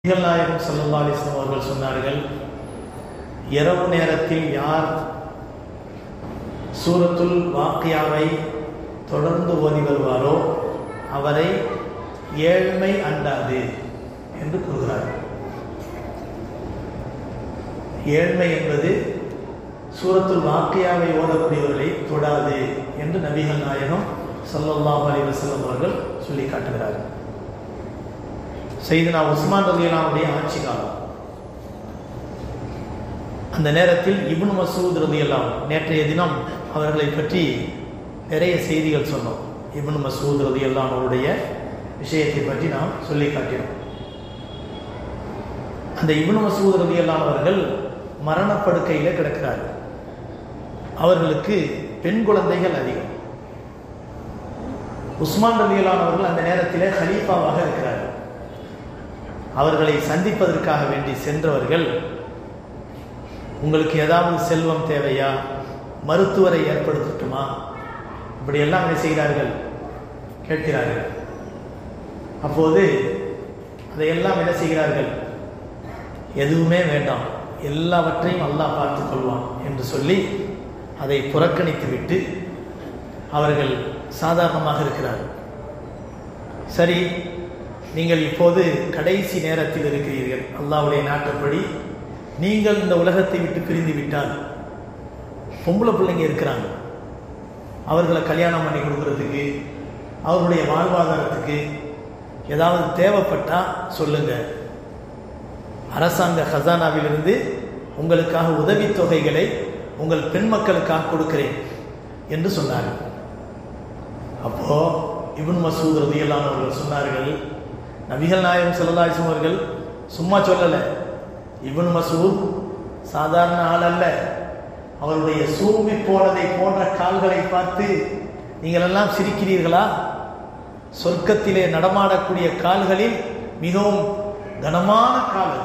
நபிகள் நாயகம் சல்லா அலிஸ்லாம் அவர்கள் சொன்னார்கள் இரவு நேரத்தில் யார் சூரத்துல் வாக்கியாவை தொடர்ந்து ஓதி வருவாரோ அவரை ஏழ்மை அண்டாது என்று கூறுகிறார் ஏழ்மை என்பது சூரத்துல் வாக்கியாவை ஓதக்கூடியவர்களை தொடாது என்று நபிகள் நாயகம் சல்லல்லாஹு அலைஹி வஸல்லம் அவர்கள் சொல்லி காட்டுகிறார்கள் செய்தனா உஸ்மான் ரலியல்லாவுடைய ஆட்சி காலம் அந்த நேரத்தில் இப்னு மசூத் ரலியல்லாம் நேற்றைய தினம் அவர்களை பற்றி நிறைய செய்திகள் சொன்னோம் இப்னு மசூத் ரலியல்லாம் அவருடைய விஷயத்தை பற்றி நாம் சொல்லி காட்டினோம் அந்த இப்னு மசூத் ரலியல்லாம் அவர்கள் மரணப்படுக்கையில் கிடக்கிறார்கள் அவர்களுக்கு பெண் குழந்தைகள் அதிகம் உஸ்மான் ரலியல்லான் அவர்கள் அந்த நேரத்தில் ஹலீஃபாவாக இருக்கிறார்கள் அவர்களை சந்திப்பதற்காக வேண்டி சென்றவர்கள் உங்களுக்கு ஏதாவது செல்வம் தேவையா மருத்துவரை ஏற்படுத்தட்டுமா இப்படியெல்லாம் என்ன செய்கிறார்கள் கேட்கிறார்கள் அப்போது அதையெல்லாம் என்ன செய்கிறார்கள் எதுவுமே வேண்டாம் எல்லாவற்றையும் அல்லாஹ் பார்த்துக் கொள்வான் என்று சொல்லி அதை புறக்கணித்து விட்டு அவர்கள் சாதாரணமாக இருக்கிறார்கள் சரி நீங்கள் இப்போது கடைசி நேரத்தில் இருக்கிறீர்கள் அல்லாவுடைய நாட்டப்படி நீங்கள் இந்த உலகத்தை விட்டு பிரிந்து விட்டால் பொம்பளை பிள்ளைங்க இருக்கிறாங்க அவர்களை கல்யாணம் பண்ணி கொடுக்கறதுக்கு அவர்களுடைய வாழ்வாதாரத்துக்கு ஏதாவது தேவைப்பட்டா சொல்லுங்க அரசாங்க ஹசானாவிலிருந்து உங்களுக்காக உதவித்தொகைகளை உங்கள் பெண் மக்களுக்காக கொடுக்கிறேன் என்று சொன்னார்கள் அப்போ இவன் மசூத் ரதியெல்லாம் அவர்கள் சொன்னார்கள் நபிகள் நாயகம் செல்லலாசம் அவர்கள் சும்மா சொல்லலை இவன் மசூத் சாதாரண ஆள் அல்ல அவருடைய சூமி போனதை போன்ற கால்களை பார்த்து நீங்கள் எல்லாம் சிரிக்கிறீர்களா சொர்க்கத்திலே நடமாடக்கூடிய கால்களில் மிகவும் கனமான கால்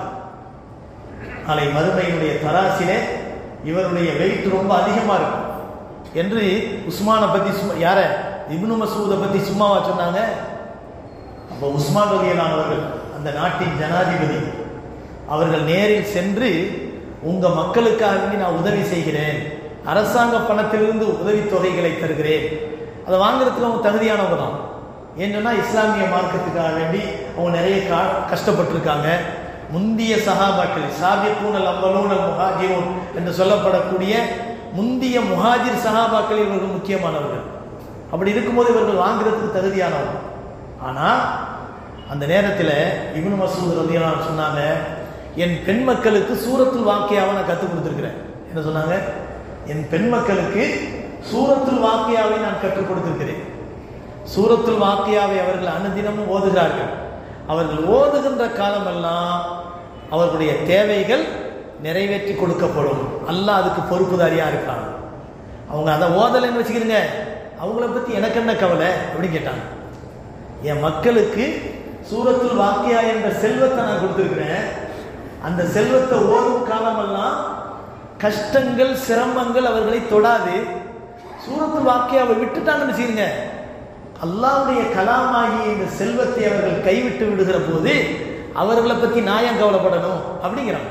நாளை மறுமையினுடைய தராசிலே இவருடைய வெயிட் ரொம்ப அதிகமாக இருக்கும் என்று உஸ்மானை பற்றி சும்மா யார இப்னு மசூதை பற்றி சும்மாவா சொன்னாங்க அப்போ உஸ்மான் ரலியலான் அவர்கள் அந்த நாட்டின் ஜனாதிபதி அவர்கள் நேரில் சென்று உங்க மக்களுக்காக வேண்டி நான் உதவி செய்கிறேன் அரசாங்க பணத்திலிருந்து உதவி தொகைகளை தருகிறேன் அதை வாங்குறதுக்கு அவங்க தகுதியானவங்க தான் ஏன்னு சொன்னால் இஸ்லாமிய மார்க்கத்துக்காக வேண்டி அவங்க நிறைய கா கஷ்டப்பட்டிருக்காங்க முந்திய சஹாபாக்கள் சாபியக்கூனல் அம்பலூனல் முஹாஜிரூன் என்று சொல்லப்படக்கூடிய முந்திய முஹாஜிர் சஹாபாக்கள் இவர்கள் முக்கியமானவர்கள் அப்படி இருக்கும்போது இவர்கள் வாங்குறதுக்கு தகுதியானவர்கள் ஆனால் அந்த நேரத்தில் இவனு மசூத் ரதியெல்லாம் சொன்னாங்க என் பெண் மக்களுக்கு சூரத்துல் வாக்கியாவை நான் கற்றுக் கொடுத்துருக்கிறேன் என்ன சொன்னாங்க என் பெண் மக்களுக்கு சூரத்துல் வாக்கியாவை நான் கற்றுக் கொடுத்திருக்கிறேன் சூரத்துல் வாக்கியாவை அவர்கள் அனுதினமும் ஓதுகிறார்கள் அவர்கள் ஓதுகின்ற காலமெல்லாம் அவர்களுடைய தேவைகள் நிறைவேற்றி கொடுக்கப்படும் அல்லாஹ் அதுக்கு பொறுப்புதாரியா இருக்காங்க அவங்க அதை ஓதலைன்னு வச்சுக்கிறீங்க அவங்கள பத்தி எனக்கு என்ன கவலை அப்படின்னு கேட்டாங்க என் மக்களுக்கு சூரத்துல் வாக்கியா என்ற செல்வத்தை நான் கொடுத்துருக்கிறேன் அந்த செல்வத்தை ஓதும் காலமெல்லாம் கஷ்டங்கள் சிரமங்கள் அவர்களை தொடாது சூரத்துல் வாக்கியாவை விட்டுட்டாங்கன்னு செய்யுங்க அல்லாவுடைய கலாமாகிய இந்த செல்வத்தை அவர்கள் கைவிட்டு விடுகிற போது அவர்களை பத்தி நாயம் கவலைப்படணும் அப்படிங்கிறாங்க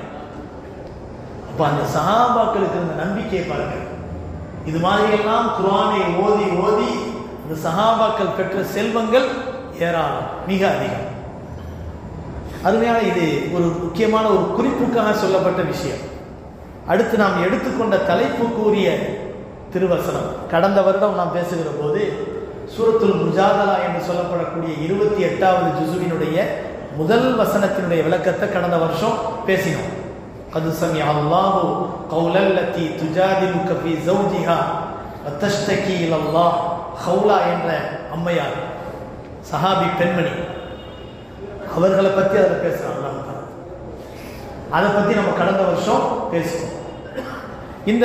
அப்ப அந்த சஹாபாக்களுக்கு இருந்த நம்பிக்கையை பாருங்க இது மாதிரியெல்லாம் குரானை ஓதி ஓதி அந்த சஹாபாக்கள் பெற்ற செல்வங்கள் ஏராளம் மிக அதிகம் அருமையான இது ஒரு முக்கியமான ஒரு குறிப்புக்காக சொல்லப்பட்ட விஷயம் அடுத்து நாம் எடுத்துக்கொண்ட தலைப்பு கூறிய திருவசனம் கடந்த வருடம் நாம் பேசுகிற போது சூரத்துல் முஜாதலா என்று சொல்லப்படக்கூடிய இருபத்தி எட்டாவது ஜுசுவினுடைய முதல் வசனத்தினுடைய விளக்கத்தை கடந்த வருஷம் பேசினோம் قد سمع الله قول التي تجادلك في زوجها وتشتكي الى الله خولா என்ற அம்மையார் சஹாபி பெண்மணி அவர்களை பத்தி அதில் பேசுறாங்க அதை பத்தி நம்ம கடந்த வருஷம் பேசுவோம் இந்த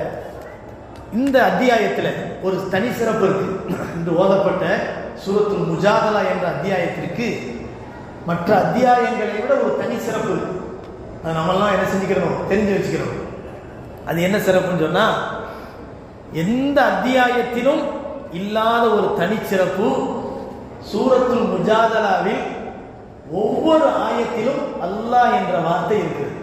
இந்த அத்தியாயத்தில் ஒரு தனி சிறப்பு இருக்கு இன்று ஓதப்பட்ட சூரத்துல் முஜாதலா என்ற அத்தியாயத்திற்கு மற்ற அத்தியாயங்களை விட ஒரு தனி சிறப்பு இருக்கு அதை நம்மெல்லாம் என்ன செஞ்சுக்கிறோம் தெரிஞ்சு வச்சுக்கிறோம் அது என்ன சிறப்புன்னு சொன்னா எந்த அத்தியாயத்திலும் இல்லாத ஒரு தனிச்சிறப்பு சூரத்துல் முஜாதலாவில் ஒவ்வொரு ஆயத்திலும் அல்லாஹ் என்ற வார்த்தை இருக்குது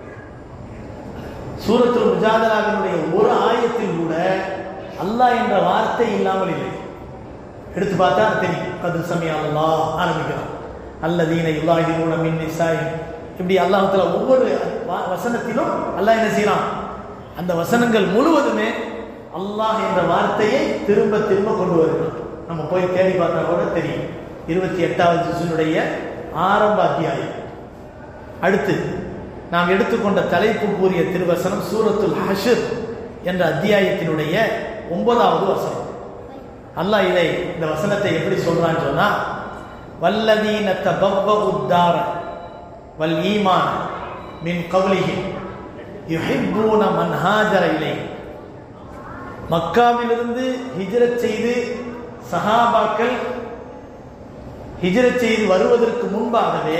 சூரத்துல் முஜாதலாவினுடைய ஒரு ஆயத்தில் கூட அல்லாஹ் என்ற வார்த்தை இல்லாமல் இல்லை எடுத்து பார்த்தா தெரியும் கதிர் சமயம் அல்லாஹ் ஆரம்பிக்கிறோம் அல்லதீன இல்லாஹிரூன மின் நிசாய் இப்படி அல்லாஹத்துல ஒவ்வொரு வ- வசனத்திலும் அல்லாஹ் என்ன செய்யறான் அந்த வசனங்கள் முழுவதுமே அல்லாஹ் என்ற வார்த்தையை திரும்ப திரும்ப கொண்டு வருகிறான் நம்ம போய் தேடி பார்த்தா கூட தெரியும் இருபத்தி எட்டாவது ஜிசுனுடைய ஆரம்ப அத்தியாயம் அடுத்து நாம் எடுத்துக்கொண்ட தலைப்பு கூறிய திருவசனம் சூரத்துல் ஹஷர் என்ற அத்தியாயத்தினுடைய ஒன்பதாவது வசனம் அல்லாஹ் இதை இந்த வசனத்தை எப்படி சொல்றான்னு சொன்னா வல்லதீன தபவ்வ உத்தார வல் ஈமான் மின் கவுலிஹிம் யுஹிப்பூன மன் ஹாஜர இலை மக்காவிலிருந்து ஹிஜ்ரத் செய்து சஹாபாக்கள் ஹிஜ்ரத் செய்து வருவதற்கு முன்பாகவே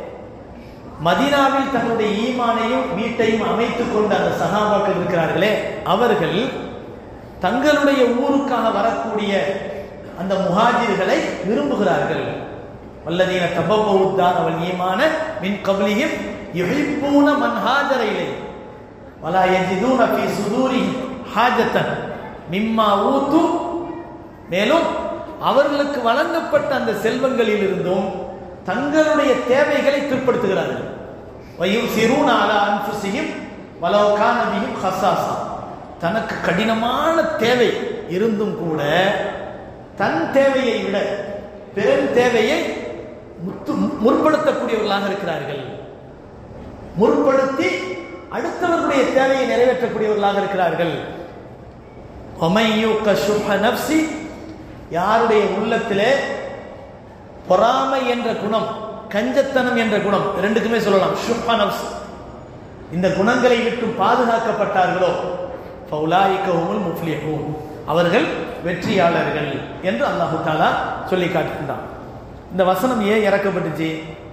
மதீனாவில் தன்னுடைய ஈமானையும் வீட்டையும் அமைத்துக் கொண்ட அந்த சகாபாக்கள் இருக்கிறார்களே அவர்கள் தங்களுடைய ஊருக்காக வரக்கூடிய அந்த முஹாஜிர்களை விரும்புகிறார்கள் வல்லதீன தபவ்வூத்தான் அவள் ஈமான மின் கபலியும் யுஹிப்பூன மன் ஹாஜர இலை வலா யஜிதூன ஃபீ சுதூரி ஹாஜத்தன் மிம்மா ஊத்து மேலும் அவர்களுக்கு வழங்கப்பட்ட அந்த செல்வங்களில் இருந்தும் தங்களுடைய தேவைகளை பிற்படுத்துகிறார்கள் வயும் சிறுநாள அன்புசியும் வலவுகானதியும் ஹசாசா தனக்கு கடினமான தேவை இருந்தும் கூட தன் தேவையை விட பெரும் தேவையை முத்து முற்படுத்தக்கூடியவர்களாக இருக்கிறார்கள் முற்படுத்தி அடுத்தவர்களுடைய தேவையை நிறைவேற்றக்கூடியவர்களாக இருக்கிறார்கள் ஒமையூக்க சுப நப்சி யாருடைய உள்ளத்திலே பொறாமை என்ற குணம் கஞ்சத்தனம் என்ற குணம் ரெண்டுக்குமே சொல்லலாம் சுப நப்ஸ் இந்த குணங்களை விட்டு பாதுகாக்கப்பட்டார்களோ ஃபவுலாயிக்க உமுல் முஃப்லிஹூன் அவர்கள் வெற்றியாளர்கள் என்று அல்லாஹு தாலா சொல்லி காட்டுகின்றான் இந்த வசனம் ஏன் இறக்கப்பட்டுச்சு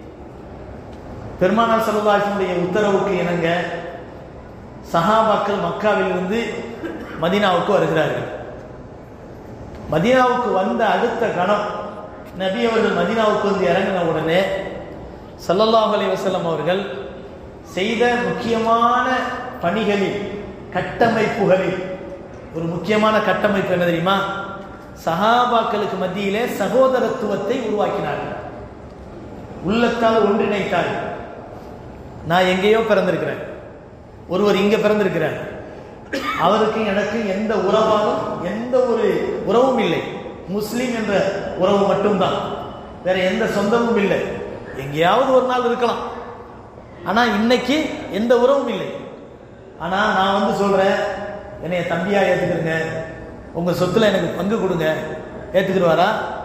பெருமானார் சல்லாஹினுடைய உத்தரவுக்கு இணங்க சஹாபாக்கள் மக்காவிலிருந்து மதீனாவுக்கு வருகிறார்கள் மதீனாவுக்கு வந்த அடுத்த கணம் நபி அவர்கள் மதீனாவுக்கு வந்து இறங்கின உடனே ஸல்லல்லாஹு அலைஹி வஸல்லம் அவர்கள் செய்த முக்கியமான பணிகளில் கட்டமைப்புகளில் ஒரு முக்கியமான கட்டமைப்பு என்ன தெரியுமா சஹாபாக்களுக்கு மத்தியிலே சகோதரத்துவத்தை உருவாக்கினார்கள் உள்ளத்தால் ஒன்றிணைத்தார்கள் நான் எங்கேயோ பிறந்திருக்கிறேன் ஒருவர் இங்க பிறந்திருக்கிறார் அவருக்கு எனக்கு எந்த உறவாலும் எந்த ஒரு உறவும் இல்லை முஸ்லீம் என்ற உறவு மட்டும்தான் வேற எந்த சொந்தமும் இல்லை எங்கேயாவது ஒரு நாள் இருக்கலாம் ஆனா இன்னைக்கு எந்த உறவும் இல்லை ஆனா நான் வந்து சொல்றேன் என்னைய தம்பியா ஏத்துக்கிறங்க உங்க சொத்துல எனக்கு பங்கு கொடுங்க ஏத்துக்கிடுவாரா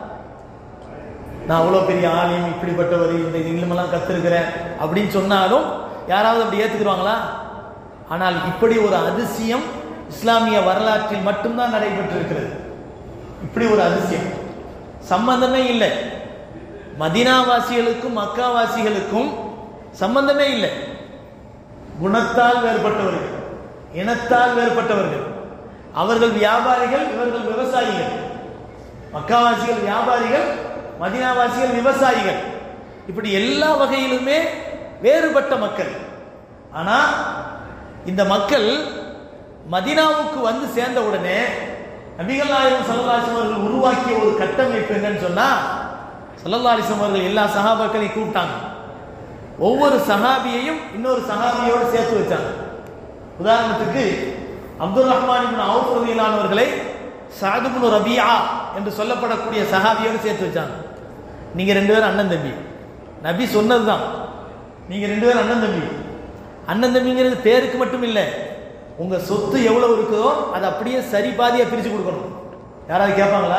நான் அவ்வளோ பெரிய ஆலிம் இப்படிப்பட்டவர் இந்த இல்மெல்லாம் கத்திருக்கிறேன் அப்படின்னு சொன்னாலும் யாராவது அப்படி ஏத்துக்கிடுவாங்களா ஆனால் இப்படி ஒரு அதிசயம் இஸ்லாமிய வரலாற்றில் மட்டும்தான் நடைபெற்றிருக்கிறது இப்படி ஒரு அதிசயம் சம்பந்தமே இல்லை மதினாவாசிகளுக்கும் மக்காவாசிகளுக்கும் சம்பந்தமே இல்லை குணத்தால் வேறுபட்டவர்கள் இனத்தால் வேறுபட்டவர்கள் அவர்கள் வியாபாரிகள் இவர்கள் விவசாயிகள் மக்காவாசிகள் வியாபாரிகள் மதினாவாசிகள் விவசாயிகள் இப்படி எல்லா வகையிலுமே வேறுபட்ட மக்கள் ஆனா இந்த மக்கள் மதினாவுக்கு வந்து சேர்ந்த உடனே நபிகள் நாயகம் சல்லல்லாஹு அவர்கள் உருவாக்கிய ஒரு கட்டமைப்பு என்னன்னு சொன்னா சல்லல்லாஹு அவர்கள் எல்லா சஹாபாக்களையும் கூப்பிட்டாங்க ஒவ்வொரு சஹாபியையும் இன்னொரு சஹாபியோடு சேர்த்து வச்சாங்க உதாரணத்துக்கு அப்துல் ரஹ்மான் இப்னு அவுஃப் ரலியல்லாஹுவர்களை சஅத் இப்னு ரபியா என்று சொல்லப்படக்கூடிய சஹாபியோடு சேர்த்து வச்சாங்க நீங்க ரெண்டு பேரும் அண்ணன் தம்பி நபி சொன்னதுதான் நீங்க ரெண்டு பேரும் அண்ணன் தம்பி அண்ணன் தம்பிங்கிறது பேருக்கு மட்டும் இல்லை உங்க சொத்து எவ்வளவு இருக்குதோ அதை அப்படியே சரி பாதியா பிரிச்சு கொடுக்கணும் யாராவது கேட்பாங்களா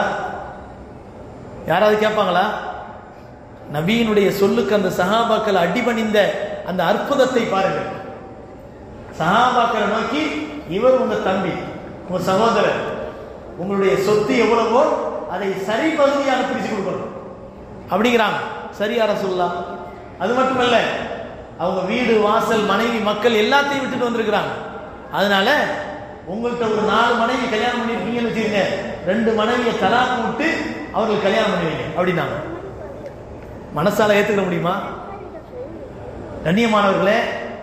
யாராவது கேட்பாங்களா நபியினுடைய சொல்லுக்கு அந்த சஹாபாக்கள் அடிபணிந்த அந்த அற்புதத்தை பாருங்கள் சஹாபாக்களை நோக்கி இவர் உங்க தம்பி உங்க சகோதரர் உங்களுடைய சொத்து எவ்வளவோ அதை சரி பகுதியாக பிரிச்சு கொடுக்கணும் அப்படிங்கிறாங்க சரியார சொல்லலாம் அது மட்டுமல்ல அவங்க வீடு வாசல் மனைவி மக்கள் எல்லாத்தையும் விட்டுட்டு வந்திருக்கிறாங்க அதனால உங்கள்கிட்ட ஒரு நாலு மனைவி கல்யாணம் பண்ணிருக்கீங்கன்னு வச்சுக்கோங்க ரெண்டு மனைவியை தலாக்கு விட்டு அவர்கள் கல்யாணம் பண்ணுவீங்க அப்படின்னாங்க மனசால ஏத்துக்க முடியுமா கண்ணியமானவர்களே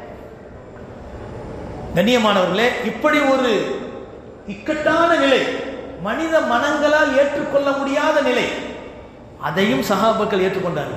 கண்ணியமானவர்களே இப்படி ஒரு இக்கட்டான நிலை மனித மனங்களால் ஏற்றுக்கொள்ள முடியாத நிலை அதையும் சஹாபாக்கள் ஏற்றுக்கொண்டார்கள்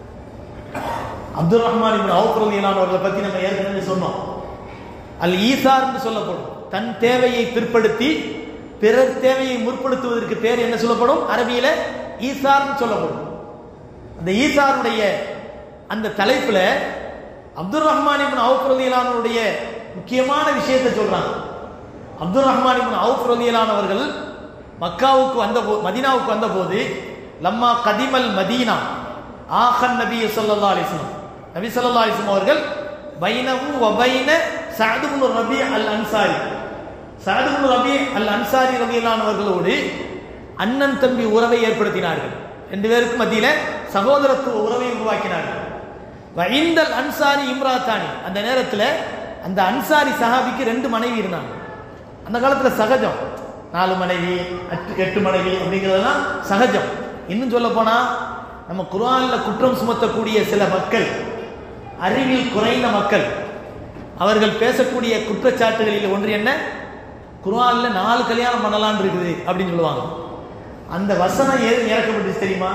அப்துல் ரஹ்மான் இப்னு அவுஃப் ரலியல்லாஹு அவர்களை பத்தி நம்ம ஏற்கனவே சொன்னோம் அல் ஈசார் என்று சொல்லப்படும் தன் தேவையை பிற்படுத்தி பிறர் தேவையை முற்படுத்துவதற்கு பேர் என்ன சொல்லப்படும் அரபியில ஈசார்னு சொல்லப்படும் அந்த ஈசாருடைய அந்த தலைப்புல அப்துல் ரஹ்மான் இப்னு அவுஃப் ரலியல்லாஹுடைய முக்கியமான விஷயத்தை சொல்றாங்க அப்துல் ரஹ்மான் இப்னு அவுஃப் ரலியல்லாஹு அவர்கள் மக்காவுக்கு வந்த போ மதீனாவுக்கு வந்தபோது லம்மா கதிமல் மதீனா ஆஹன் நபி ஸல்லல்லாஹு அலைஹி வஸல்லம் நபி ஸல்லல்லாஹு அலைஹி வஸல்லம் அவர்கள் பைனஹு வ பைன சஅத் இப்னு ரபி அல் அன்சாரி சஅத் இப்னு ரபி அல் அன்சாரி ரலியல்லாஹு அன்ஹு அவர்களோடு அண்ணன் தம்பி உறவை ஏற்படுத்தினார்கள் ரெண்டு பேருக்கு மத்தியில சகோதரத்துவ உறவை உருவாக்கினார்கள் வைந்தல் அன்சாரி இம்ராத்தானி அந்த நேரத்தில் அந்த அன்சாரி சஹாபிக்கு ரெண்டு மனைவி இருந்தாங்க அந்த காலத்துல சகஜம் நாலு மனைவி எட்டு- எட்டு மனைவி அப்படிங்கிறதெல்லாம் சகஜம் இன்னும் சொல்ல போனா நம்ம குர்ஆன்ல குற்றம் சுமத்தக்கூடிய சில மக்கள் அறிவில் குறைந்த மக்கள் அவர்கள் பேசக்கூடிய குற்றச்சாட்டுகளில் ஒன்று என்ன குர்ஆன்ல நாலு கல்யாணம் பண்ணலாம்னு இருக்குது அப்படின்னு சொல்லுவாங்க அந்த வசனம் ஏது இறக்கப்பட்டுச்சு தெரியுமா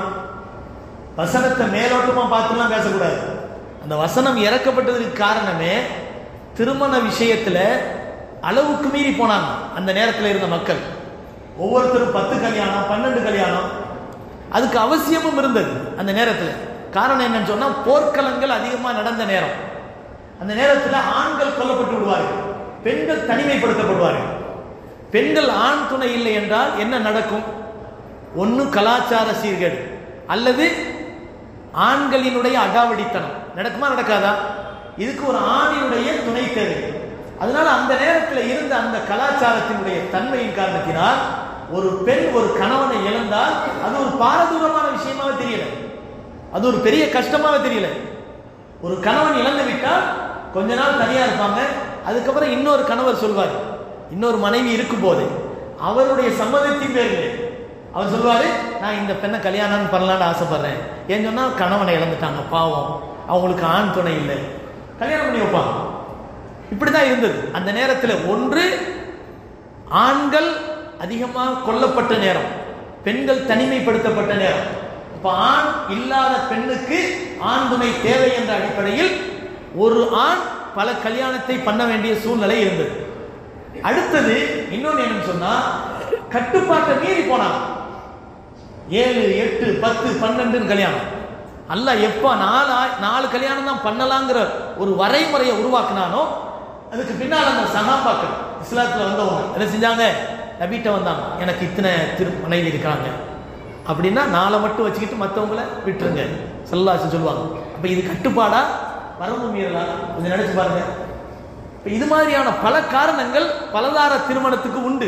வசனத்தை மேலோட்டமா பார்த்துலாம் பேசக்கூடாது அந்த வசனம் இறக்கப்பட்டதுக்கு காரணமே திருமண விஷயத்துல அளவுக்கு மீறி போனாங்க அந்த நேரத்தில் இருந்த மக்கள் ஒவ்வொருத்தரும் பத்து கல்யாணம் பன்னெண்டு கல்யாணம் அதுக்கு அவசியமும் இருந்தது அந்த நேரத்தில் காரணம் என்னன்னு சொன்னா போர்க்களங்கள் அதிகமாக நடந்த நேரம் அந்த நேரத்தில் ஆண்கள் கொல்லப்பட்டு விடுவார்கள் பெண்கள் தனிமைப்படுத்தப்படுவார்கள் பெண்கள் ஆண் துணை இல்லை என்றால் என்ன நடக்கும் ஒன்று கலாச்சார சீர்கேடு அல்லது ஆண்களினுடைய அடாவடித்தனம் நடக்குமா நடக்காதா இதுக்கு ஒரு ஆணினுடைய துணை தேவை அதனால அந்த நேரத்தில் இருந்த அந்த கலாச்சாரத்தினுடைய தன்மையின் காரணத்தினால் ஒரு பெண் ஒரு கணவனை இழந்தால் அது ஒரு பாரதூரமான விஷயமாவே தெரியல அது ஒரு பெரிய கஷ்டமாவே தெரியல ஒரு கணவன் இழந்து விட்டால் கொஞ்ச நாள் தனியா இருப்பாங்க அதுக்கப்புறம் இன்னொரு கணவர் சொல்வார் இன்னொரு மனைவி இருக்கும் போது அவருடைய சம்மதத்தின் பேரில் அவர் சொல்வாரு நான் இந்த பெண்ணை கல்யாணம் பண்ணலாம்னு ஆசைப்படுறேன் ஏன்னு சொன்னா கணவனை இழந்துட்டாங்க பாவம் அவங்களுக்கு ஆண் துணை இல்லை கல்யாணம் பண்ணி வைப்பாங்க இப்படிதான் இருந்தது அந்த நேரத்தில் ஒன்று ஆண்கள் அதிகமாக கொல்லப்பட்ட நேரம் பெண்கள் தனிமைப்படுத்தப்பட்ட நேரம் இப்ப ஆண் இல்லாத பெண்ணுக்கு ஆண் துணை தேவை என்ற அடிப்படையில் ஒரு ஆண் பல கல்யாணத்தை பண்ண வேண்டிய சூழ்நிலை இருந்தது அடுத்தது இன்னொன்னு என்னன்னு சொன்னா கட்டுப்பாட்டை மீறி போனாங்க ஏழு எட்டு பத்து பன்னெண்டுன்னு கல்யாணம் அல்ல எப்ப நாலு ஆ- நாலு கல்யாணம் தான் பண்ணலாங்கிற ஒரு வரைமுறையை உருவாக்குனானோ அதுக்கு பின்னால் அந்த சகாபாக்கள் இஸ்லாத்துல வந்தவங்க என்ன செஞ்சாங்க நபிட்ட வந்தாங்க எனக்கு இத்தனை திரு மனைவி இருக்காங்க அப்படின்னா நாளை மட்டும் வச்சுக்கிட்டு மற்றவங்கள விட்டுருங்க செல்லாச்சு சொல்லுவாங்க அப்ப இது கட்டுப்பாடா வரம்பு மீறலா கொஞ்சம் நினைச்சு பாருங்க இப்ப இது மாதிரியான பல காரணங்கள் பலதார திருமணத்துக்கு உண்டு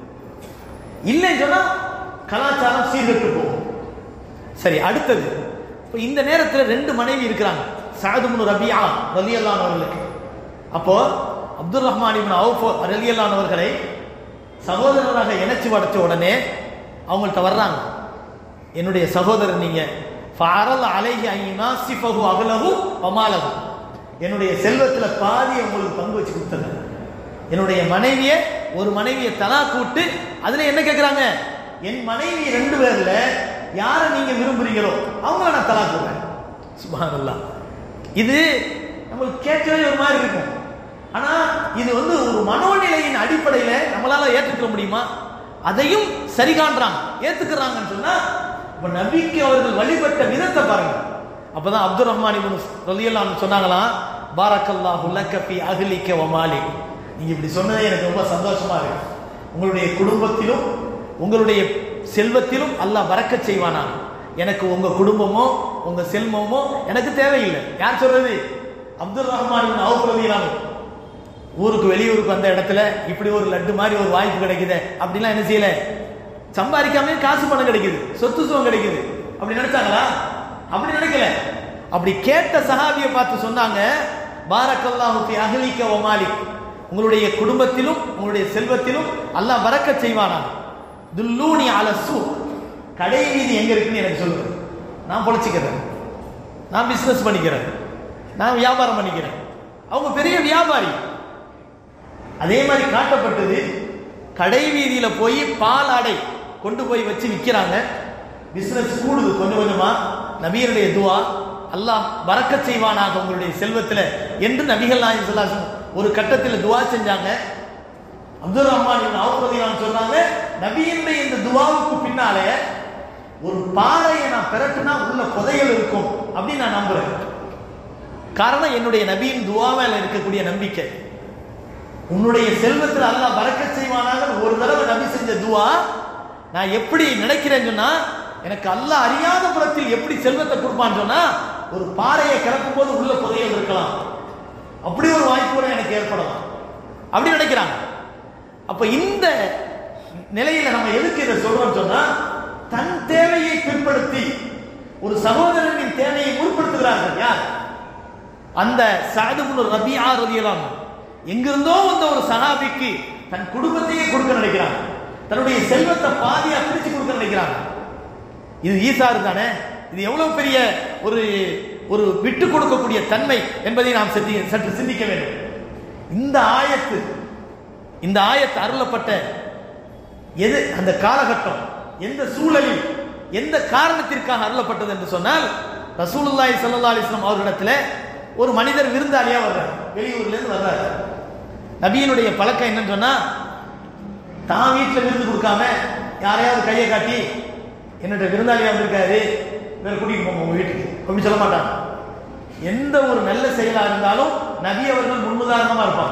இல்லைன்னு சொன்னா கலாச்சாரம் சீர்கெட்டு போகும் சரி அடுத்தது இப்போ இந்த நேரத்தில் ரெண்டு மனைவி இருக்கிறாங்க சாதுமுனு ரபியா ரலியல்லான் அவர்களுக்கு அப்போ அப்துல் ரஹ்மான் இப்னு அவுஃப் ரலியல்லான் அவர்களை சகோதரராக இணைச்சு படைச்ச உடனே அவங்கள்ட்ட வர்றாங்க என்னுடைய சகோதரர் நீங்க ஃபஅரல் அலைஹி ஐனாசிஃபஹு அகலஹு வமாலஹு என்னுடைய செல்வத்துல பாதி உங்களுக்கு பங்கு வச்சு கொடுத்தேன் என்னுடைய மனைவியை ஒரு மனைவியை தலா கூட்டு அதுல என்ன கேட்குறாங்க என் மனைவி ரெண்டு பேர்ல யாரை நீங்க விரும்புறீங்களோ அவங்கள நான் தலா கூடுறேன் சுபஹானல்லாஹ் இது நம்மளுக்கு கேட்கவே ஒரு மாதிரி இருக்கும் ஆனா இது வந்து ஒரு மனோநிலையின் அடிப்படையில நம்மளால ஏற்றுக்க முடியுமா அதையும் சரி காண்றாங்க ஏத்துக்கிறாங்கன்னு சொன்னா இப்ப நபிக்கு அவர்கள் வழிபட்ட விதத்தை பாருங்க அப்பதான் அப்துல் ரஹ்மான் இப்னு ரலியல்லாஹு சொன்னாங்களாம் பாரக்கல்லாஹு லக்க ஃபி அஹ்லிக வ மாலிக் நீங்க இப்படி சொன்னதே எனக்கு ரொம்ப சந்தோஷமா இருக்கு உங்களுடைய குடும்பத்திலும் உங்களுடைய செல்வத்திலும் அல்லாஹ் வரக்கச் செய்வானா எனக்கு உங்க குடும்பமோ உங்க செல்வமோ எனக்கு தேவையில்லை யார் சொல்றது அப்துல் ரஹ்மான் இப்னு அவுஃப் ரலியல்லாஹு ஊருக்கு வெளியூருக்கு வந்த இடத்துல இப்படி ஒரு லட்டு மாதிரி ஒரு வாய்ப்பு கிடைக்குது அப்படிலாம் என்ன செய்யல சம்பாதிக்காம காசு பணம் கிடைக்குது சொத்து சுகம் கிடைக்குது அப்படி நினைச்சாங்களா அப்படி நினைக்கல அப்படி கேட்ட சஹாபியை பார்த்து சொன்னாங்க பாரக்கல்லாஹு ஃபி அஹ்லிக வ மாலிக் உங்களுடைய குடும்பத்திலும் உங்களுடைய செல்வத்திலும் அல்லாஹ் வரக்கச் செய்வானா துல்லூனி அல சூ கடை வீதி எங்க இருக்குன்னு எனக்கு சொல்லுங்க நான் பொழைச்சிக்கிறேன் நான் பிசினஸ் பண்ணிக்கிறேன் நான் வியாபாரம் பண்ணிக்கிறேன் அவங்க பெரிய வியாபாரி அதே மாதிரி காட்டப்பட்டது கடை வீதியில போய் பால் ஆடை கொண்டு போய் வச்சு விற்கிறாங்க பிசினஸ் கூடுது கொஞ்சம் கொஞ்சமா நபியருடைய துவா அல்லாஹ் பறக்கச் செய்வானாக உங்களுடைய செல்வத்துல என்று நபிகள் நாயகம் ஸல்லல்லாஹு அலைஹி வஸல்லம் ஒரு கட்டத்தில் துவா செஞ்சாங்க அப்துல் ரஹ்மான் அவுபதியான் சொன்னாங்க நபியினுடைய இந்த துவாவுக்கு பின்னாலே ஒரு பாறையை நான் பெரட்டுனா உள்ள புதையல் இருக்கும் அப்படின்னு நான் நம்புறேன் காரணம் என்னுடைய நபியின் துவா மேல இருக்கக்கூடிய நம்பிக்கை உன்னுடைய செல்வத்தில் அல்லாஹ் பறக்கச் செய்வானாக ஒரு தடவை நபி செஞ்ச துவா நான் எப்படி நினைக்கிறேன்னு சொன்னா எனக்கு அல்லாஹ் அறியாத புறத்தில் எப்படி செல்வத்தை கொடுப்பான்னு சொன்னா ஒரு பாறையை கிளப்பும் போது உள்ள புதையல் இருக்கலாம் அப்படி ஒரு வாய்ப்பு கூட எனக்கு ஏற்படலாம் அப்படி நினைக்கிறாங்க அப்ப இந்த நிலையில நம்ம எதுக்கு இதை சொல்றோம் சொன்னா தன் தேவையை பிற்படுத்தி ஒரு சகோதரனின் தேவையை முற்படுத்துகிறார்கள் யார் அந்த சாதுபுல் ரபியா ரதியலாம் எங்கிருந்தோ வந்த ஒரு சஹாபிக்கு தன் குடும்பத்தையே கொடுக்க நினைக்கிறாங்க தன்னுடைய செல்வத்தை பாதியா பிரிச்சு கொடுக்க நினைக்கிறாங்க இது ஈசாறு தானே இது எவ்வளவு பெரிய ஒரு ஒரு விட்டு கொடுக்கக்கூடிய தன்மை என்பதை நாம் சற்று சற்று சிந்திக்க வேண்டும் இந்த ஆயத்து இந்த ஆயத்து அருளப்பட்ட எது அந்த காலகட்டம் எந்த சூழலில் எந்த காரணத்திற்காக அருளப்பட்டது என்று சொன்னால் ரசூலுல்லாஹி ஸல்லல்லாஹு அலைஹி வஸல்லம் அவர்களிடத்தில் ஒரு மனிதர் விருந்தாளியா வர்றார் வெளியூர்ல இருந்து வர்றார் நபியினுடைய பழக்கம் என்னன்னு சொன்னா தான் வீட்டில் விருந்து கொடுக்காம யாரையாவது கையை காட்டி என்னோட விருந்தாளியா வந்திருக்காரு வேற கூட்டிட்டு போங்க உங்க வீட்டுக்கு அப்படி சொல்ல மாட்டாங்க எந்த ஒரு நல்ல செயலா இருந்தாலும் நபி அவர்கள் முன்னுதாரணமா இருப்பாங்க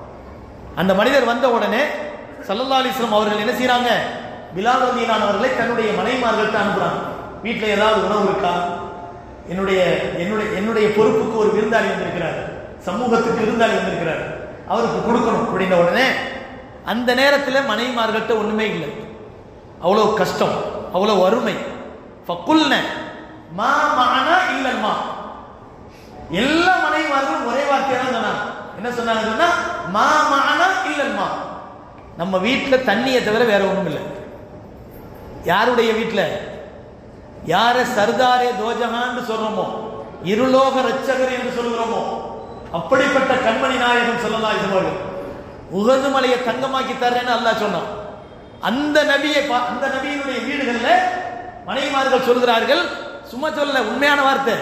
அந்த மனிதர் வந்த உடனே சல்லல்லா அலிஸ்லாம் அவர்கள் என்ன செய்றாங்க பிலால் ரலியல்லாஹு அவர்களை தன்னுடைய மனைமார்கள்ட்ட அனுப்புறாங்க வீட்டில் ஏதாவது உணவு இருக்கா என்னுடைய என்னுடைய என்னுடைய பொறுப்புக்கு ஒரு விருந்தாளி வந்திருக்கிறார் சமூகத்துக்கு விருந்தாளி வந்திருக்கிறார் அவருக்கு கொடுக்கணும் அப்படின்ற உடனே அந்த நேரத்தில் மனைவிமார்கள்ட்ட ஒண்ணுமே இல்லை அவ்வளோ கஷ்டம் அவ்வளோ வறுமை ஃபக்குல்ன மா மானா இல்லல்மா எல்லா மனைவிமார்களும் ஒரே வார்த்தையை தான் சொன்னாங்க என்ன சொன்னாங்க சொன்னா மா மானா இல்லல்மா நம்ம வீட்டுல தண்ணியை தவிர வேற ஒண்ணும் இல்லை யாருடைய வீட்டுல யார சர்தாரே தோஜகான்னு சொல்றோமோ இருலோக ரட்சகர் என்று சொல்கிறோமோ அப்படிப்பட்ட கண்மணி நாயகம் சொல்லலாம் அவர்கள் உகது மலையை தங்கமாக்கி தர்றேன்னு அல்லாஹ் சொன்னான் அந்த நபியை பா- அந்த நபியினுடைய வீடுகள்ல மனைவிமார்கள் சொல்கிறார்கள் சும்மா சொல்லல உண்மையான வார்த்தை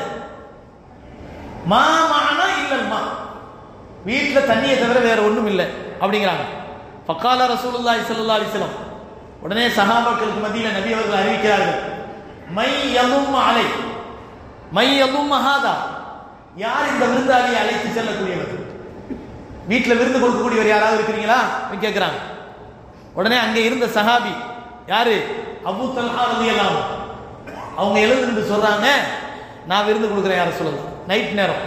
மா மானா இல்லல்மா வீட்டுல தண்ணியை தவிர வேற ஒண்ணும் இல்லை அப்படிங்கிறாங்க ஃபக்கால ரசூலுல்லாஹி ஸல்லல்லாஹு அலைஹி வஸல்லம் உடனே சஹாபாக்களுக்கு மத்தியில நபி அவர்கள் அறிவிக்கிறார்கள் மை யதும் அலை மை யதும் ஹாதா யார் இந்த விருந்தாளியை அழைத்து செல்லக்கூடியவர் வீட்டுல விருந்து கொடுக்கக்கூடியவர் யாராவது இருக்கிறீங்களா அப்படின்னு கேட்கிறாங்க உடனே அங்க இருந்த சஹாபி யாரு அபூ தல்ஹா ரலியல்லாஹு அன்ஹு. அவங்க எழுந்து சொல்றாங்க நான் விருந்து கொடுக்குறேன் யார சொல்லுங்க நைட் நேரம்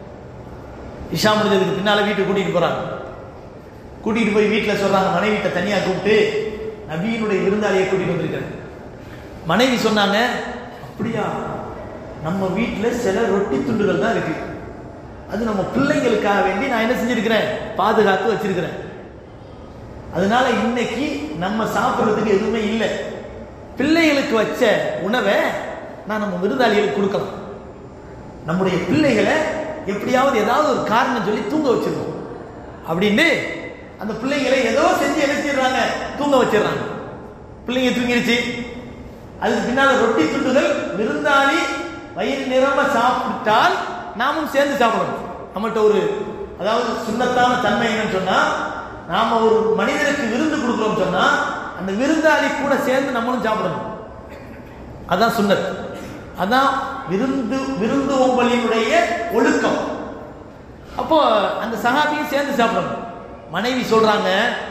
இஷா முடிஞ்சதுக்கு பின்னால வீட்டுக்கு கூட்டிட்டு போறாங்க கூட்டிட்டு போய் வீட்டுல சொல்றாங்க மனைவிட்ட தனியா கூப்பிட்டு நபியினுடைய விருந்தாளியை கூட்டிட்டு வந்திருக்கிறேன் மனைவி சொன்னாங்க அப்படியா நம்ம வீட்டுல சில ரொட்டி துண்டுகள் தான் இருக்கு அது நம்ம பிள்ளைங்களுக்காக வேண்டி நான் என்ன செஞ்சிருக்கிறேன் பாதுகாத்து வச்சிருக்கிறேன் அதனால இன்னைக்கு நம்ம சாப்பிடுறதுக்கு எதுவுமே இல்லை பிள்ளைகளுக்கு வச்ச உணவை நான் நம்ம விருந்தாளிகளுக்கு கொடுக்கலாம் நம்முடைய பிள்ளைகளை எப்படியாவது ஏதாவது ஒரு காரணம் சொல்லி தூங்க வச்சிருக்கோம் அப்படின்னு அந்த பிள்ளைங்களை ஏதோ செஞ்சு என்ன செய்யறாங்க தூங்க வச்சிடுறாங்க பிள்ளைங்க தூங்கிருச்சு அதுக்கு பின்னால ரொட்டி துண்டுகள் விருந்தாளி வயிறு நிரம்ப சாப்பிட்டால் நாமும் சேர்ந்து சாப்பிடணும் நம்மகிட்ட ஒரு அதாவது சுண்ணத்தான தன்மை என்னன்னு சொன்னா நாம ஒரு மனிதனுக்கு விருந்து கொடுக்குறோம் சொன்னா அந்த விருந்தாளி கூட சேர்ந்து நம்மளும் சாப்பிடணும் அதான் சுன்னத் அதான் விருந்து விருந்து ஓம்பலினுடைய ஒழுக்கம் அப்போ அந்த சகாபியும் சேர்ந்து சாப்பிடணும் மனைவி சொல்றாங்க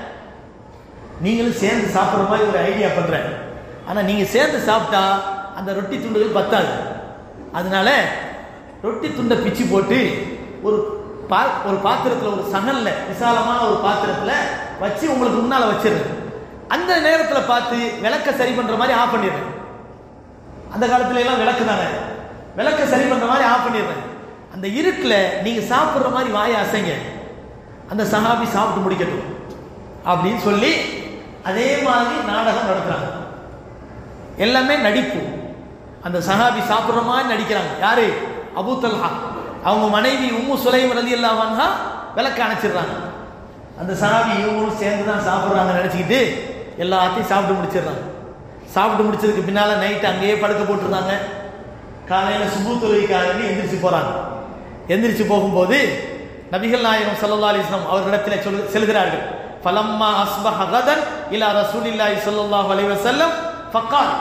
நீங்களும் சேர்ந்து சாப்பிடுற மாதிரி ஒரு ஐடியா பண்றேன் ஆனா நீங்க சேர்ந்து சாப்பிட்டா அந்த ரொட்டி துண்டுகள் பத்தாது அதனால ரொட்டி துண்டை பிச்சு போட்டு ஒரு பா ஒரு பாத்திரத்துல ஒரு சகல்ல விசாலமான ஒரு பாத்திரத்துல வச்சு உங்களுக்கு முன்னால வச்சிடுறேன் அந்த நேரத்துல பார்த்து விளக்க சரி பண்ற மாதிரி ஆஃப் பண்ணிடுறேன் அந்த காலத்துல எல்லாம் விளக்கு தானே விளக்க சரி பண்ற மாதிரி ஆஃப் பண்ணிடுறேன் அந்த இருட்டுல நீங்க சாப்பிடுற மாதிரி வாயை அசைங்க அந்த சஹாபி சாப்பிட்டு முடிக்கட்டும் அப்படின்னு சொல்லி அதே மாதிரி நாடகம் நடத்துறாங்க எல்லாமே நடிப்பு அந்த சஹாபி சாப்பிடுற மாதிரி நடிக்கிறாங்க யாரு அபூ தல்ஹா அவங்க மனைவி உம்மு சுலைம் ரலியல்லாஹு அன்ஹா விளக்க அணைச்சிடுறாங்க அந்த சஹாபி இவங்களும் சேர்ந்து தான் சாப்பிட்றாங்க நினச்சிக்கிட்டு எல்லாத்தையும் சாப்பிட்டு முடிச்சிடுறாங்க சாப்பிட்டு முடிச்சதுக்கு பின்னால நைட்டு அங்கேயே படுக்க போட்டுருந்தாங்க காலையில் சுபு தொழுகைக்காரங்க எந்திரிச்சு போறாங்க எந்திரிச்சு போகும்போது நபிகள் நாயகம் ஸல்லல்லாஹு அலைஹி வஸல்லம் அவர்களிடத்தில் சொல் செல்கிறார்கள் ஃபலம்மா அஸ்பஹ கதன் இலா ரசூலில்லாஹி ஸல்லல்லாஹு அலைஹி வஸல்லம் ஃபக்கால்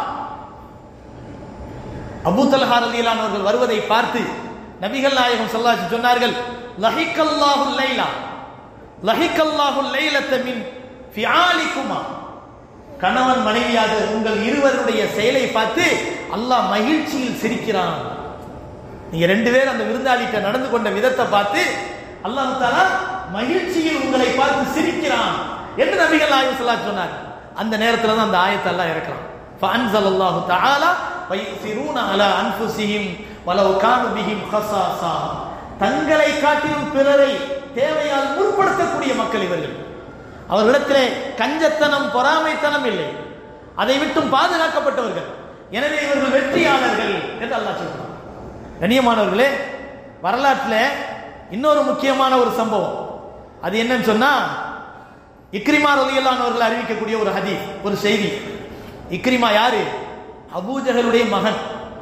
அபூ தல்ஹா ரலியல்லாஹு அவர்கள் வருவதை பார்த்து நபிகள் நாயகம் ஸல்லல்லாஹு அலைஹி வஸல்லம் சொன்னார்கள் லஹிக்கல்லாஹு லைலா லஹிக்கல்லாஹு லைலத்த மின் ஃபிஆலிக்குமா கணவன் மனைவியாக உங்கள் இருவருடைய செயலை பார்த்து அல்லாஹ் மகிழ்ச்சியில் சிரிக்கிறான் நீங்க ரெண்டு பேரும் அந்த விருந்தாளிட்ட நடந்து கொண்ட விதத்தை பார்த்து அல்லாஹ் தாலா மகிழ்ச்சியில் உங்களை பார்த்து சிரிக்கிறான் என்று நபிகள் நாயகம் ஸல்லல்லாஹு அலைஹி சொன்னார் அந்த நேரத்துல தான் அந்த ஆயத்தை அல்லாஹ் இறக்குறான் فأنزل الله تعالى ويؤثرون على أنفسهم ولو كانوا بهم خصاصة தங்களை காட்டிலும் பிறரை தேவையால் முற்படுத்தக்கூடிய மக்கள் இவர்கள் அவர்களிடத்திலே கஞ்சத்தனம் பொறாமைத்தனம் இல்லை அதை விட்டும் பாதுகாக்கப்பட்டவர்கள் எனவே இவர்கள் வெற்றியாளர்கள் என்று அல்லாஹ் சொல்றான் கண்ணியமானவர்களே வரலாற்றில் இன்னொரு முக்கியமான ஒரு சம்பவம் அது என்னன்னு சொன்னா இக்ரிமா ரலியல்லாஹு அவர்கள் அறிவிக்கக்கூடிய ஒரு ஹதீஸ் ஒரு செய்தி இக்ரிமா யாரு அபூஜகளுடைய மகன்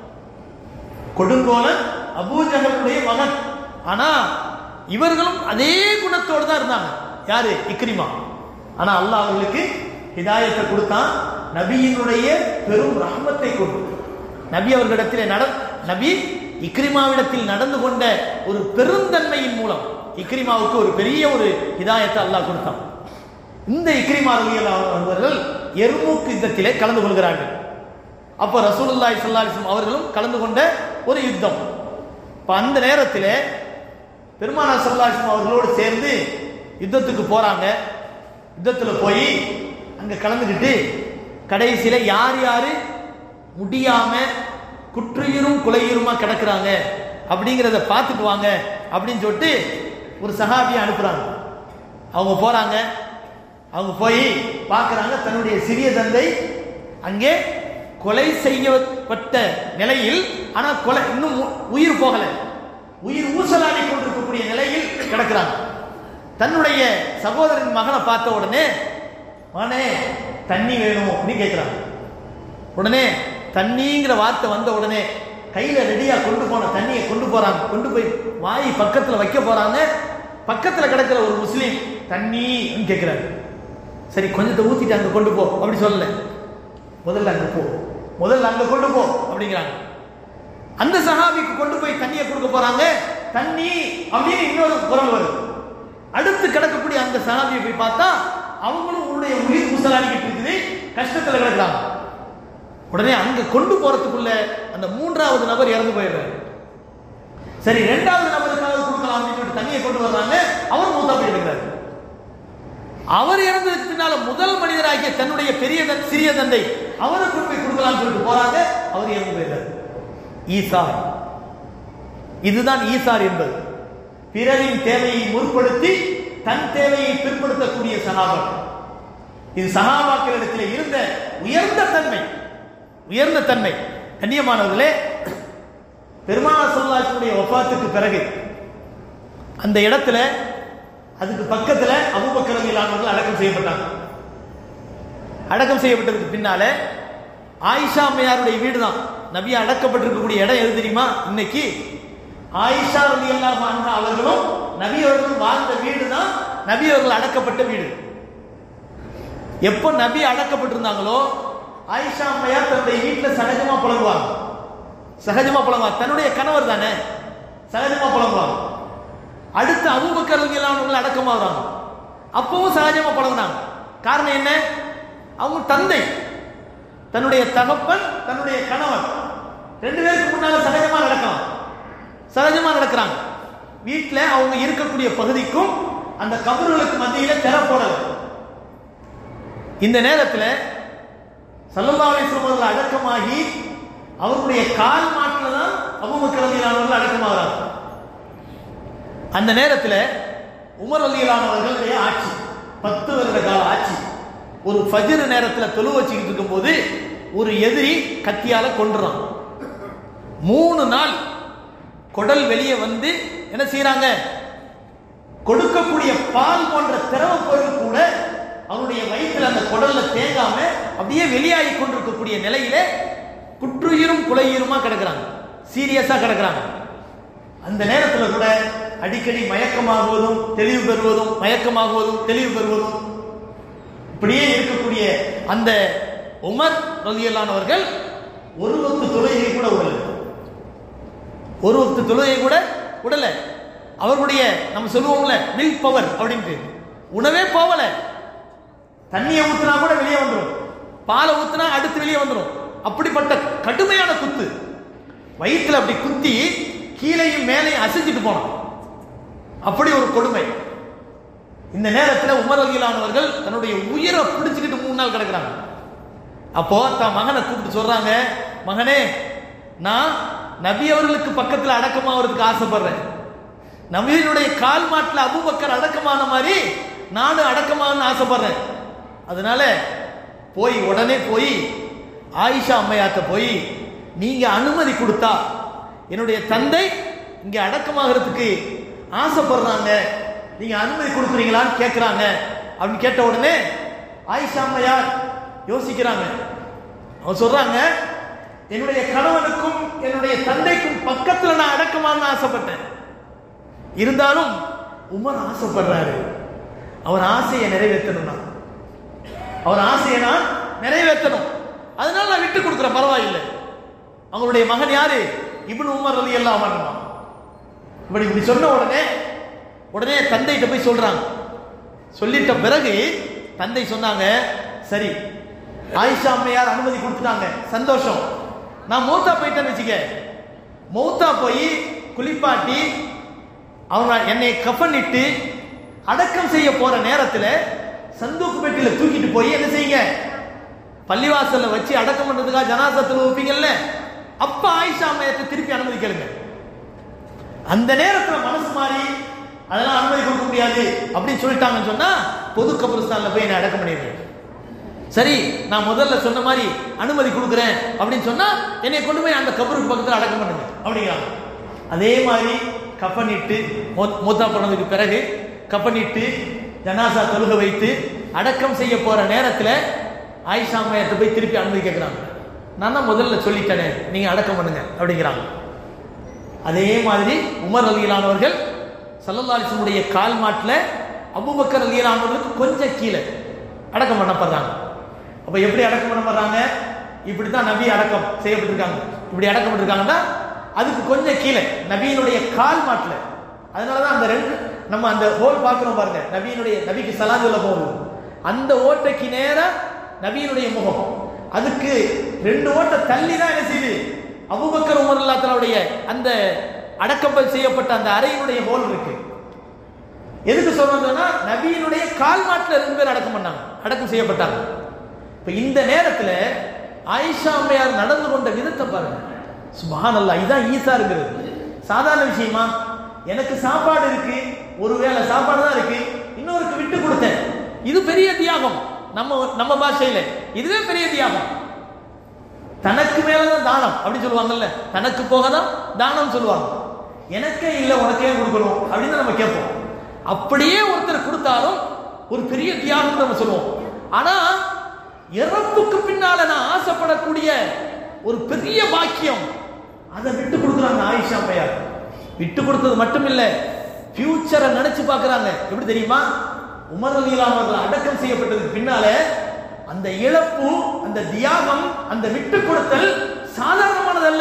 கொடுங்கோலன் அபூஜகளுடைய மகன் ஆனா இவர்களும் அதே குணத்தோடு தான் இருந்தாங்க யாரு இக்ரிமா ஆனா அல்லாஹ் அவர்களுக்கு ஹிதாயத்தை கொடுத்தான் நபியினுடைய பெரும் ரஹமத்தை கொண்டு நபி அவர்களிடத்திலே நட நபி இக்ரிமாவிடத்தில் நடந்து கொண்ட ஒரு பெருந்தன்மையின் மூலம் இக்ரிமாவுக்கு ஒரு பெரிய ஒரு ஹிதாயத்தை அல்லாஹ் கொடுத்தான் இந்த இக்ரிமா ரலியல்லாஹு அவர்கள் எர்மூக் யுத்தத்திலே கலந்து கொள்கிறார்கள் அப்போ ரசூலுல்லாஹி ஸல்லல்லாஹு அலைஹி வஸல்லம் அவர்களும் கலந்து கொண்ட ஒரு யுத்தம் இப்போ அந்த நேரத்தில் பெருமானார் ஸல்லல்லாஹு அலைஹி வஸல்லம் அவர்களோடு சேர்ந்து யுத்தத்துக்கு போறாங்க யுத்தத்தில் போய் அங்க கலந்துக்கிட்டு கடைசியில யார் யாரு முடியாம குற்றுயிரும் குலையுருமா கிடக்குறாங்க அப்படிங்கிறத பார்த்துட்டு வாங்க அப்படின்னு சொல்லிட்டு ஒரு சஹாபியை அனுப்புறாங்க அவங்க போறாங்க அவங்க போய் பார்க்கறாங்க தன்னுடைய சிறிய தந்தை அங்கே கொலை செய்யப்பட்ட நிலையில் ஆனா கொலை இன்னும் உ- உயிர் போகல உயிர் ஊசலாடி கொண்டிருக்கக்கூடிய நிலையில் கிடக்குறாங்க தன்னுடைய சகோதரன் மகனை பார்த்த உடனே மகனே தண்ணி வேணும் அப்படின்னு கேட்கிறாங்க உடனே தண்ணிங்கிற வார்த்தை வந்த உடனே கையில ரெடியா கொண்டு போன தண்ணியை கொண்டு போறாங்க கொண்டு போய் வாய் பக்கத்துல வைக்க போறாங்க பக்கத்துல கிடக்கிற ஒரு முஸ்லீம் தண்ணி கேட்கிறாரு சரி கொஞ்சத்தை ஊத்திட்டு அங்க கொண்டு போ அப்படி சொல்லல முதல்ல அங்க போ முதல்ல அங்க கொண்டு போ அப்படிங்கிறாங்க அந்த சஹாபிக்கு கொண்டு போய் தண்ணியை கொடுக்க போறாங்க தண்ணி அப்படின்னு இன்னொரு குரல் வருது அடுத்து கிடக்கக்கூடிய அந்த சஹாபியை போய் பார்த்தா அவங்களும் உன்னுடைய உயிர் முசலாடிக்கிட்டு இருக்குது கஷ்டத்துல கிடக்குறாங்க உடனே அங்க கொண்டு போறதுக்குள்ள அந்த மூன்றாவது நபர் இறந்து போயிடுறாரு சரி ரெண்டாவது நபருக்காக கொடுக்கலாம் அப்படின்னு சொல்லிட்டு தண்ணியை கொண்டு வர்றாங்க அவர் மூத்தா போயிடுறாரு அவர் இறந்ததுக்கு பின்னால முதல் மனிதராகிய தன்னுடைய பெரிய தன்- சிறிய தந்தை அவரை கொண்டு போய் கொடுக்கலாம்னு சொல்லிட்டு போறாங்க அவர் இறந்து போயிடுறாரு ஈசார் இதுதான் ஈசார் என்பது பிறரின் தேவையை முற்படுத்தி தன் தேவையை பிற்படுத்தக்கூடிய சகாபாக்கள் இது சகாபாக்களிடத்தில் இருந்த உயர்ந்த தன்மை உயர்ந்த தன்மை கண்ணியமானவர்களே பெருமானார் சொல்லாச்சுடைய ஒப்பாத்துக்கு பிறகு அந்த இடத்துல அதுக்கு பக்கத்துல அபூபக்கர் ரலியல்லாஹு அடக்கம் செய்யப்பட்டாங்க அடக்கம் செய்யப்பட்டதுக்கு பின்னால ஆயிஷா அம்மையாருடைய வீடு தான் நபி அடக்கப்பட்டிருக்கக்கூடிய இடம் எது தெரியுமா இன்னைக்கு ஆயிஷா ரலியல்லாஹு அன்ஹா அவர்களும் நபி அவர்களும் வாழ்ந்த வீடு தான் நபி அவர்கள் அடக்கப்பட்ட வீடு எப்போ நபி அடக்கப்பட்டிருந்தாங்களோ ஆயிஷா அம்மையார் தன்னுடைய வீட்டில் சகஜமா புலங்குவாங்க சகஜமா புலங்குவாங்க தன்னுடைய கணவர் தானே சகஜமா புலங்குவாங்க அடுத்து அபூபக்கர் ரலியல்லாஹு அடக்கமாகறாங்க அப்பவும் சகஜமா புலங்குனாங்க காரணம் என்ன அவங்க தந்தை தன்னுடைய தகப்பன் தன்னுடைய கணவன் ரெண்டு பேருக்கு முன்னால சகஜமா நடக்கலாம் சகஜமா நடக்கிறாங்க வீட்டில் அவங்க இருக்கக்கூடிய பகுதிக்கும் அந்த கபர்களுக்கு மத்தியில திரை போடல இந்த நேரத்தில் சல்லல்லா அலிஸ்லாம் அவர்கள் அடக்கமாகி அவருடைய கால் மாட்டில் தான் அபுபக்கர் ரலியல்லாஹு அடக்கமாகிறாங்க அந்த நேரத்தில் உமர் அலியலானவர்களுடைய ஆட்சி பத்து வருட கால ஆட்சி ஒரு ஃபஜ்ர் நேரத்தில் தொழு வச்சுக்கிட்டு இருக்கும்போது ஒரு எதிரி கத்தியால கொண்டுறான் மூணு நாள் குடல் வெளியே வந்து என்ன செய்யறாங்க கொடுக்கக்கூடிய பால் போன்ற திரவ பொருள் கூட அவருடைய வயிற்றுல அந்த குடல்ல தேங்காம அப்படியே வெளியாகி கொண்டிருக்கக்கூடிய நிலையில குற்றுயிரும் குலையுருமா கிடக்குறாங்க சீரியஸா கிடக்குறாங்க அந்த நேரத்துல கூட அடிக்கடி மயக்கமாகுவதும் தெளிவு பெறுவதும் மயக்கமாகுவதும் தெளிவு பெறுவதும் இப்படியே இருக்கக்கூடிய அந்த உமர் ரலியல்லானவர்கள் ஒரு வக்து தொழுகை கூட உடல ஒரு வக்து தொழுகை கூட உடல அவர்களுடைய நம்ம சொல்லுவோம்ல மில்க் பவர் அப்படின்ட்டு உணவே போகல தண்ணியை ஊத்துனா கூட வெளியே வந்துடும் பாலை ஊத்துனா அடுத்து வெளியே வந்துடும் அப்படிப்பட்ட கடுமையான குத்து வயிற்றுல அப்படி குத்தி கீழையும் மேலையும் அசைஞ்சிட்டு போனான் அப்படி ஒரு கொடுமை இந்த நேரத்தில் உமர் அலிலானவர்கள் தன்னுடைய உயிரை பிடிச்சுக்கிட்டு மூணு நாள் கிடக்குறாங்க அப்போ தன் மகனை கூப்பிட்டு சொல்றாங்க மகனே நான் நபி அவர்களுக்கு பக்கத்தில் அடக்கமாவதுக்கு ஆசைப்படுறேன் நபியினுடைய கால் மாட்டில் அபுபக்கர் அடக்கமான மாதிரி நானும் அடக்கமாகனு ஆசைப்படுறேன் அதனால போய் உடனே போய் ஆயிஷா அம்மையாத்த போய் நீங்க அனுமதி கொடுத்தா என்னுடைய தந்தை இங்க அடக்கமாகறதுக்கு ஆசைப்படுறாங்க நீங்க அனுமதி கொடுக்குறீங்களான்னு கேட்குறாங்க அப்படின்னு கேட்ட உடனே ஆயிஷா அம்மையார் யோசிக்கிறாங்க அவங்க சொல்றாங்க என்னுடைய கணவனுக்கும் என்னுடைய தந்தைக்கும் பக்கத்துல நான் அடக்கமான்னு ஆசைப்பட்டேன் இருந்தாலும் உமர் ஆசைப்படுறாரு அவர் ஆசையை நிறைவேற்றணும் நான் அவர் ஆசையை நான் நிறைவேற்றணும் அதனால நான் விட்டு கொடுக்குறேன் பரவாயில்லை அவங்களுடைய மகன் யாரு இப்னு உமர் அலி எல்லாம் பண்ணுவான் இப்படி இப்படி சொன்ன உடனே உடனே தந்தைகிட்ட போய் சொல்றாங்க சொல்லிட்ட பிறகு தந்தை சொன்னாங்க சரி ஆயிஷா அம்மையார் அனுமதி கொடுத்துட்டாங்க சந்தோஷம் நான் மௌத்தா போயிட்டேன்னு வச்சுக்க மௌத்தா போய் குளிப்பாட்டி அவங்க என்னை கஃனிட்டு அடக்கம் செய்ய போற நேரத்தில் சந்தூக்கு பெட்டியில தூக்கிட்டு போய் என்ன செய்யுங்க பள்ளிவாசல்ல வச்சு அடக்கம் பண்றதுக்காக ஜனாசத்துல வைப்பீங்கல்ல அப்ப ஆயிஷா அம்மையத்தை திருப்பி அனுமதி கேளுங்க அந்த நேரத்துல மனசு மாறி அதெல்லாம் அனுமதி கொடுக்க முடியாது அப்படின்னு சொல்லிட்டாங்கன்னு சொன்னா பொது கபரிஸ்தான்ல போய் என்ன அடக்கம் பண்ணிடுறேன் சரி நான் முதல்ல சொன்ன மாதிரி அனுமதி கொடுக்குறேன் அப்படின்னு சொன்னா என்னை கொண்டு போய் அந்த கபருக்கு பக்கத்தில் அடக்கம் பண்ணுங்க அப்படிங்கிறாங்க அதே மாதிரி கப்பனிட்டு மூத்தா பண்ணதுக்கு பிறகு கப்பனிட்டு ஜனாசா தொழுக வைத்து அடக்கம் செய்ய போற நேரத்தில் ஆயிஷா அம்மையத்தை போய் திருப்பி அனுமதி கேட்குறாங்க நான் தான் முதல்ல சொல்லிட்டேனே நீங்க அடக்கம் பண்ணுங்க அப்படிங்கிறாங்க அதே மாதிரி உமர் அலியலானவர்கள் சல்லல்லாலிசனுடைய கால் மாட்டில் அபுபக்கர் அலியலானவர்களுக்கு கொஞ்சம் கீழே அடக்கம் பண்ணப்படுறாங்க அப்ப எப்படி அடக்கம் பண்ணப்படுறாங்க இப்படி தான் நபி அடக்கம் செய்யப்பட்டிருக்காங்க இப்படி அடக்கம் பண்ணிருக்காங்கன்னா அதுக்கு கொஞ்சம் கீழே நபியினுடைய கால் மாட்டில் அதனால தான் அந்த ரெண்டு நம்ம அந்த ஹோல் பார்க்குறோம் பாருங்க நபியினுடைய நபிக்கு சலாம் சொல்ல போகும் அந்த ஓட்டைக்கு நேரா நபியினுடைய முகம் அதுக்கு ரெண்டு ஓட்டை தள்ளி தான் என்ன செய்யுது அபுபக்கர் உமர் அல்லாத்தலுடைய அந்த அடக்கப்பல் செய்யப்பட்ட அந்த அறையினுடைய ஹோல் இருக்கு எதுக்கு சொல்றாங்கன்னா நபியினுடைய கால் மாட்டில் ரெண்டு பேர் அடக்கம் பண்ணாங்க அடக்கம் செய்யப்பட்டாங்க இப்ப இந்த நேரத்துல ஆயிஷா அம்மையார் நடந்து கொண்ட விதத்தை பாருங்க சுபஹான் அல்லா இதான் ஈசா இருக்கிறது சாதாரண விஷயமா எனக்கு சாப்பாடு இருக்கு ஒருவேளை சாப்பாடு தான் இருக்கு இன்னொருக்கு விட்டு கொடுத்தேன் இது பெரிய தியாகம் நம்ம நம்ம பாஷையில இதுவே பெரிய தியாகம் தனக்கு மேலதான் தானம் அப்படி சொல்லுவாங்கல்ல தனக்கு போக தான் தானம் சொல்லுவாங்க எனக்கே இல்லை உனக்கே கொடுக்கணும் அப்படின்னு நம்ம கேட்போம் அப்படியே ஒருத்தர் கொடுத்தாலும் ஒரு பெரிய தியாகம் நம்ம சொல்லுவோம் ஆனா இறப்புக்கு பின்னால நான் ஆசைப்படக்கூடிய ஒரு பெரிய பாக்கியம் அதை விட்டு கொடுக்குறாங்க ஆயிஷா அம்மையார் விட்டு கொடுத்தது மட்டும் இல்ல ஃபியூச்சரை நினைச்சு பார்க்கறாங்க எப்படி தெரியுமா உமர் அலிலாம் அவர்கள் அடக்கம் செய்யப்பட்டதுக்கு பின்னால அந்த இழப்பு அந்த தியாகம் அந்த விட்டு கொடுத்தல் சாதாரணமானதல்ல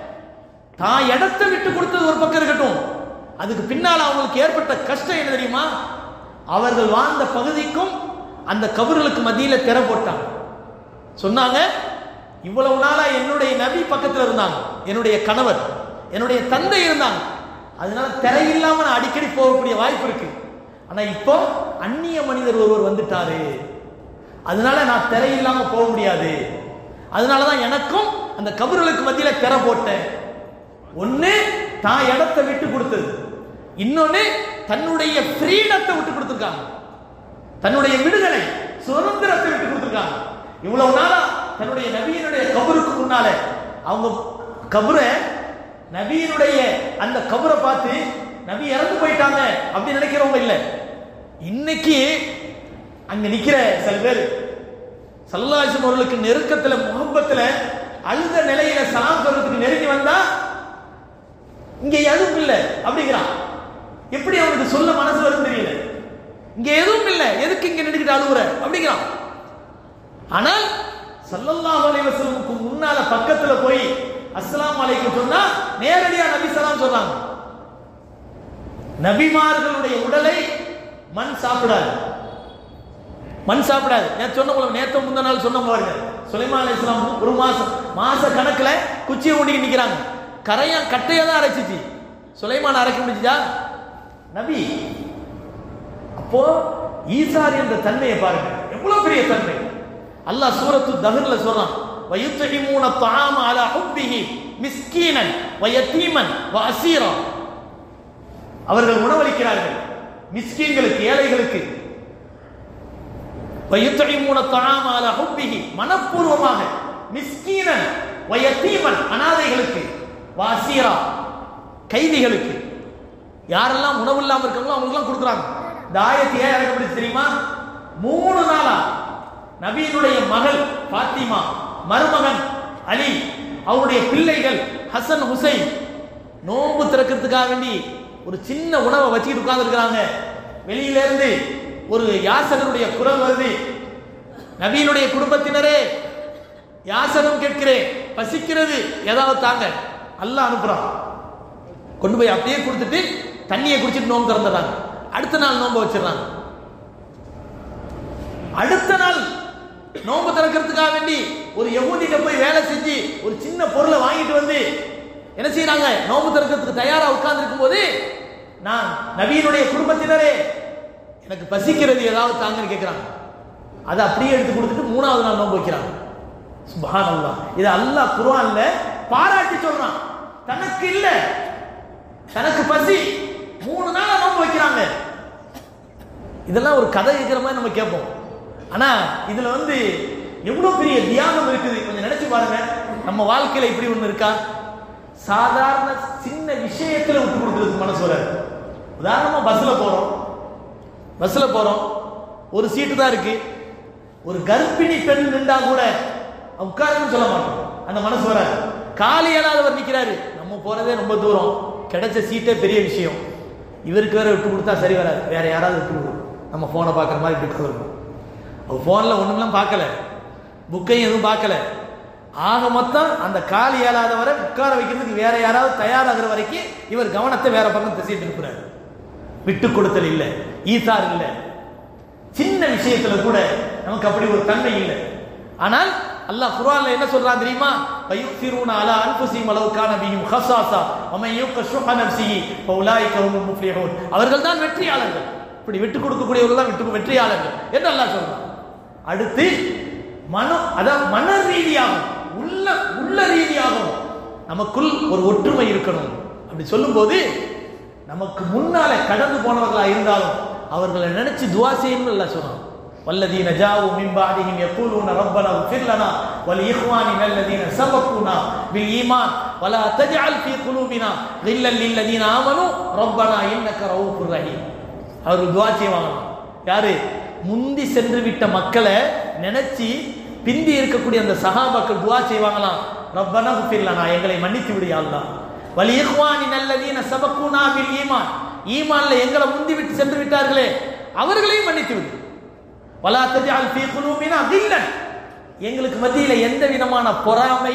தான் இடத்தை விட்டு கொடுத்தது ஒரு பக்கம் இருக்கட்டும் அதுக்கு பின்னால் அவங்களுக்கு ஏற்பட்ட கஷ்டம் என்ன தெரியுமா அவர்கள் வாழ்ந்த பகுதிக்கும் அந்த கபர்களுக்கு மத்தியில திரை போட்டாங்க சொன்னாங்க இவ்வளவு நாளா என்னுடைய நபி பக்கத்துல இருந்தாங்க என்னுடைய கணவர் என்னுடைய தந்தை இருந்தாங்க அதனால திரை இல்லாம நான் அடிக்கடி போகக்கூடிய வாய்ப்பு இருக்கு ஆனா இப்போ அந்நிய மனிதர் ஒருவர் வந்துட்டாரு அதனால நான் திரை இல்லாம போக முடியாது அதனாலதான் எனக்கும் அந்த கபர்களுக்கு மத்தியில திரை போட்டேன் ஒண்ணு தான் இடத்தை விட்டு கொடுத்தது இன்னொன்னு தன்னுடைய ஃப்ரீடத்தை விட்டு கொடுத்திருக்காங்க தன்னுடைய விடுதலை சுதந்திரத்தை விட்டு கொடுத்திருக்காங்க இவ்வளவு நாளா தன்னுடைய நபியினுடைய கபருக்கு முன்னால அவங்க கபரை நபியினுடைய அந்த கபரை பார்த்து நபி இறந்து போயிட்டாங்க அப்படி நினைக்கிறவங்க இல்ல இன்னைக்கு அங்க நிக்கிற சில பேர் சல்லாசம் அவர்களுக்கு நெருக்கத்துல முகப்பத்துல அழுத நிலையில சலாம் சொல்றதுக்கு நெருங்கி வந்தா இங்க எதுவும் இல்ல அப்படிங்கிறான் எப்படி அவனுக்கு சொல்ல மனசு வரும் தெரியல இங்க எதுவும் இல்ல எதுக்கு இங்க நின்றுக்கிட்டு அழுகுற அப்படிங்கிறான் ஆனால் சல்லல்லாஹு அலைஹி வஸல்லமுக்கு முன்னால பக்கத்துல போய் அஸ்ஸலாமு அலைக்கும் சொன்னா நேரடியா நபி சலாம் சொல்றாங்க நபிமார்களுடைய உடலை மண் சாப்பிடாது மண் சாப்பிடாது நேற்று சொன்ன போல நேத்து முந்த நாள் சொன்ன பாருங்க சுலைமான் அலைஹி இஸ்லாம் ஒரு மாசம் மாச கணக்குல குச்சியை ஊண்டி நிக்கிறாங்க கரையா கட்டையா தான் அரைச்சிச்சு சுலைமான் அரைக்க முடிஞ்சுதா நபி அப்போ ஈசார் என்ற தன்மையை பாருங்க எவ்வளவு பெரிய தன்மை அல்லாஹ் சூரத்து தஹர்ல சொல்றான் வயுத்தஹிமூன தஆம அலா ஹுப்பிஹி மிஸ்கீனன் வயத்தீமன் வஅசீரா அவர்கள் உணவளிக்கிறார்கள் மிஸ்கீன்களுக்கு ஏழைகளுக்கு வயுத்தஹிமூன தஆம அலா ஹுப்பிஹி மனப்பூர்வமாக மிஸ்கீனன் வயத்தீமன் அனாதைகளுக்கு வஅசீரா கைதிகளுக்கு யாரெல்லாம் உணவு இல்லாம இருக்காங்களோ அவங்களுக்குலாம் கொடுக்குறாங்க இந்த ஆயத்தை ஏன் இறக்கப்படுது தெரியுமா மூணு நாளா நபியினுடைய மகள் பாத்திமா மருமகன் அலி அவருடைய பிள்ளைகள் ஹசன் ஹுசைன் நோன்பு திறக்கிறதுக்காக வேண்டி ஒரு சின்ன உணவை வச்சுக்கிட்டு உட்கார்ந்து இருக்கிறாங்க வெளியில இருந்து ஒரு யாசகருடைய குரல் வருது நபியினுடைய குடும்பத்தினரே யாசகம் கேட்கிறேன் பசிக்கிறது ஏதாவது தாங்க அல்லாஹ் அனுப்புறான் கொண்டு போய் அப்படியே கொடுத்துட்டு தண்ணியை குடிச்சிட்டு நோன்பு திறந்துடுறாங்க அடுத்த நாள் நோன்பு வச்சிடறாங்க அடுத்த நாள் நோன்பு திறக்கிறதுக்காக வேண்டி ஒரு யகூதிட்ட போய் வேலை செஞ்சு ஒரு சின்ன பொருளை வாங்கிட்டு வந்து என்ன செய்யறாங்க நோன்பு திறக்கிறதுக்கு தயாரா உட்கார்ந்து இருக்கும் போது நான் நவீனுடைய குடும்பத்தினரே எனக்கு பசிக்கிறது ஏதாவது தாங்கன்னு கேட்கிறாங்க அதை அப்படியே எடுத்து கொடுத்துட்டு மூணாவது நாள் நோன்பு வைக்கிறாங்க சுபஹானல்லாஹ் இது அல்லாஹ் குர்ஆன்ல பாராட்டி சொல்றான் தனக்கு இல்ல தனக்கு பசி மூணு நாள் நோன்பு வைக்கிறாங்க இதெல்லாம் ஒரு கதை இருக்கிற மாதிரி நம்ம கேட்போம் ஆனா இதுல வந்து எவ்வளவு பெரிய தியாகம் இருக்குது கொஞ்சம் நினைச்சு பாருங்க நம்ம வாழ்க்கையில இப்படி ஒண்ணு இருக்கா சாதாரண சின்ன விஷயத்துல விட்டு கொடுக்கறதுக்கு மனசு வராது உதாரணமா பஸ்ல போறோம் பஸ்ல போறோம் ஒரு சீட்டு தான் இருக்கு ஒரு கர்ப்பிணி பெண் நின்றா கூட உட்காருன்னு சொல்ல மாட்டோம் அந்த மனசு வராது காலி இயலாதவர் நிக்கிறாரு நம்ம போறதே ரொம்ப தூரம் கிடைச்ச சீட்டே பெரிய விஷயம் இவருக்கு வேற விட்டு கொடுத்தா சரி வராது வேற யாராவது விட்டு கொடுக்கும் நம்ம போனை பார்க்குற மாதிரி விட்டு இருக்கும் அவர் ஃபோனில் ஒன்றுமெல்லாம் பார்க்கல புக்கையும் எதுவும் பார்க்கல ஆக மொத்தம் அந்த கால் இயலாதவரை உட்கார வைக்கிறதுக்கு வேற யாராவது தயாராகிற வரைக்கும் இவர் கவனத்தை வேற பக்கம் திசை திருப்புறாரு விட்டு கொடுத்தல் இல்லை ஈசார் இல்லை சின்ன விஷயத்துல கூட நமக்கு அப்படி ஒரு தன்மை இல்லை ஆனால் அல்லாஹ் குர்ஆன்ல என்ன சொல்றான் தெரியுமா ஃபயுசிரூன அலா அன்ஃபுஸிஹிம் வலவ் கான பிஹிம் ஹஸாஸா வமன் யூக ஷுஹ நஃப்ஸிஹி ஃபஉலாயிக ஹுமுல் முஃப்லிஹூன் அவர்கள் தான் வெற்றியாளர்கள் இப்படி விட்டு கொடுக்கக்கூடியவர்கள் தான் விட்டு வெற்றியாளர்கள் என்று அல்லாஹ் சொல்றான் அடுத்து மனம் அதான் மன ரீதியாகவும் உள்ள உள்ள ரீதியாகவும் நமக்குள் ஒரு ஒற்றுமை இருக்கணும் அப்படி சொல்லும்போது நமக்கு முன்னால கடந்து போனவர்களா இருந்தாலும் அவர்களை நினைச்சு துவா செய்யணும்னு அல்லாஹ் சொன்னான் والذين جاءوا من بعدهم يقولون ربنا اغفر لنا ولإخواننا الذين سبقونا بالإيمان ولا تجعل في قلوبنا غلا للذين آمنوا ربنا إنك رؤوف رحيم அவர்கள் துவா செய்வாங்களாம் யாரு முந்தி சென்று விட்ட மக்களை நினைச்சு பிந்தி இருக்கக்கூடிய அந்த சஹாபாக்கள் துவா செய்வாங்களாம் ரப்பனா குஃபிர்லனா எங்களை மன்னித்து விடு யா அல்லாஹ் வலி இஹ்வானி நல்லதீன சபக்குனா பில் ஈமான் ஈமான்ல எங்களை முந்தி விட்டு சென்று விட்டார்களே அவர்களையும் மன்னித்து விடு வலா தஜால் ஃபீ குலூபினா கில்லன் எங்களுக்கு மத்தியில எந்த விதமான பொறாமை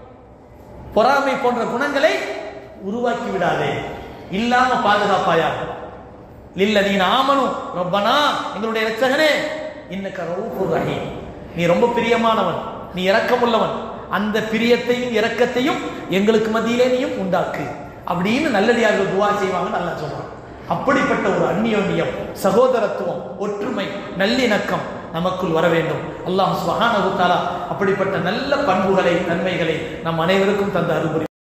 பொறாமை போன்ற குணங்களை உருவாக்கி விடாதே இல்லாம பாதுகாப்பாயா லில்லதீன ஆமனு ரப்பனா எங்களுடைய இரட்சகனே இன்னக்க ரவுஃபுர் ரஹீம் நீ ரொம்ப பிரியமானவன் நீ இரக்கமுள்ளவன் அந்த பிரியத்தையும் இரக்கத்தையும் எங்களுக்கு மத்தியிலே நீயும் உண்டாக்கு அப்படின்னு நல்லடியார்கள் துவா செய்வாங்கன்னு நல்லா சொல்றான் அப்படிப்பட்ட ஒரு அந்நியோன்யம் சகோதரத்துவம் ஒற்றுமை நல்லிணக்கம் நமக்குள் வர வேண்டும் அல்லாஹ் சுபஹானஹு தஆலா அப்படிப்பட்ட நல்ல பண்புகளை நன்மைகளை நம் அனைவருக்கும் தந்த அருள்புரி